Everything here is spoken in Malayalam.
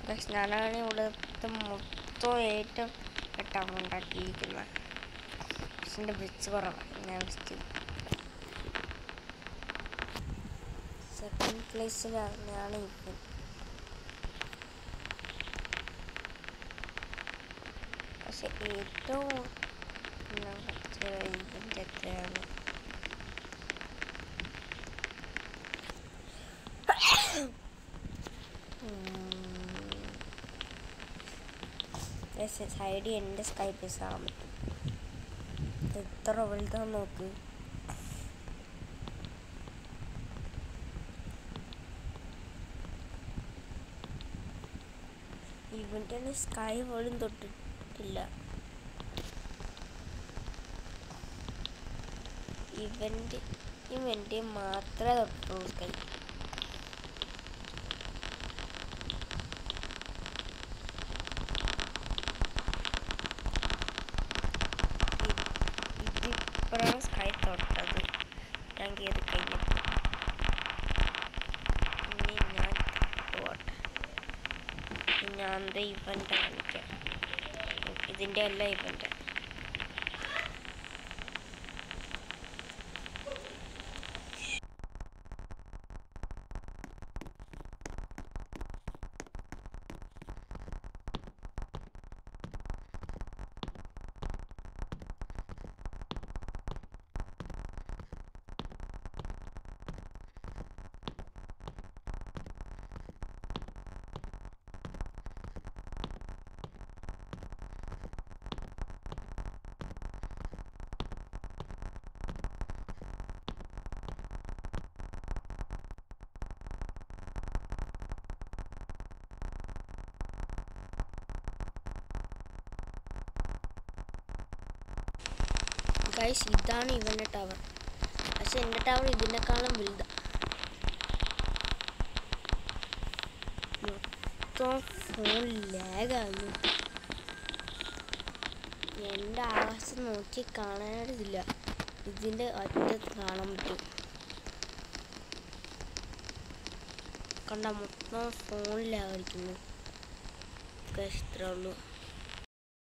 പക്ഷെ ഞാനാണ് ഇവിടുത്തെ മൊത്തം ഏറ്റവും പെട്ടാണ് ഉണ്ടാക്കിയിരിക്കുന്നത് പക്ഷെ എൻ്റെ ബ്രിഡ്ജ് കുറവാണ് ഞാൻ ഫസ്റ്റ് സെക്കൻഡ് പ്ലേസിലാണ് ഇപ്പം പക്ഷെ ഏറ്റവും ഇവൻ്റെ എത്രയാണ് സൈഡിൽ എൻ്റെ സ്കൈ പീസ് ആകാൻ പറ്റും ഇത് എത്ര വലുതാന്ന് നോക്ക് ഇവൻ്റെ സ്കൈ പോലും തൊട്ടിട്ടില്ല ഇവൻ്റെ ഇവൻ്റെ മാത്രമേ തൊട്ടുള്ളൂ സ്കൈ ഇതിപ്പോഴാണ് സ്കൈ തൊട്ടത് ഞാൻ കയറി കഴിഞ്ഞപ്പോൾ ഇനി ഞാൻ പോട്ടെ ഞാൻ ഇവൻ്റ് കാണിക്കാം ഇതിൻ്റെ അല്ല ഇവൻ്റ് ഗൈസ് ഇതാണ് ഇവൻ്റെ ടവർ പക്ഷെ എൻ്റെ ടവർ ഇതിനേക്കാളും വലുതാണ് മൊത്തം ഫോൺ ലാഗാണ് എൻ്റെ ആകാശം നോക്കി കാണാനില്ല ഇതിൻ്റെ അറ്റത്ത് കാണാൻ പറ്റും കണ്ട മൊത്തം ഫോണിലായിരിക്കുന്നു ഇത്രേ ഉള്ളൂ